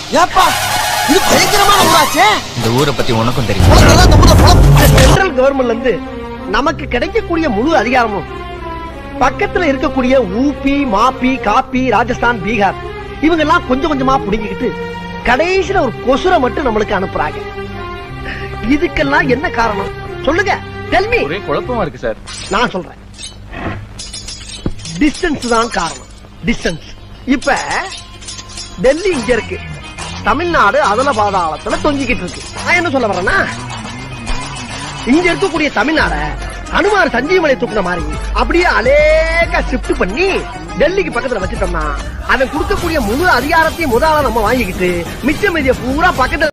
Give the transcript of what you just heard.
ஏப்பா இது பயங்கரமான ஊராச்சே இந்த ஊரை பத்தி உனக்கும் தெரியும் உனக்கெல்லாம் இந்த ஊர்ல குழப்பம் சென்ட்ரல் கவர்மெண்ட்ல இருந்து நமக்கு கிடைக்கக்கூடிய முழு அதிகாரமும் பக்கத்துல இருக்கக்கூடிய ஊபி மாப்பி காப்பி ராஜஸ்தான் பீகார் இவங்க எல்லாம் கொஞ்சம் கொஞ்சமா புடிங்கிக்கிட்டு கடைசியில ஒரு கொசுரை மட்டும் நம்மளுக்கு அனுப்புறாங்க இதுக்கெல்லாம் என்ன காரணம் சொல்லுங்க டெல்மி ஒரே குழப்பமா இருக்கு சார் நான் சொல்றேன் டிஸ்டன்ஸ் தான் காரணம் டிஸ்டன்ஸ் இப்ப டெல்லி இங்க இருக்கு தமிழ்நாடு அதல பாதாளத்துல தொங்கிக்கிட்டு இருக்கு நான் என்ன சொல்ல வரேன்னா இங்க இருக்கக்கூடிய தமிழ்நாட அனுமார் சஞ்சீவமலை தூக்குன மாதிரி அப்படியே அலேக்கா ஷிஃப்ட் பண்ணி டெல்லிக்கு பக்கத்துல வச்சுட்டோம்னா அவன் கொடுக்கக்கூடிய முழு அதிகாரத்தையும் முதல்ல நம்ம வாங்கிக்கிட்டு மிச்ச மீதிய பூரா பக்கத்துல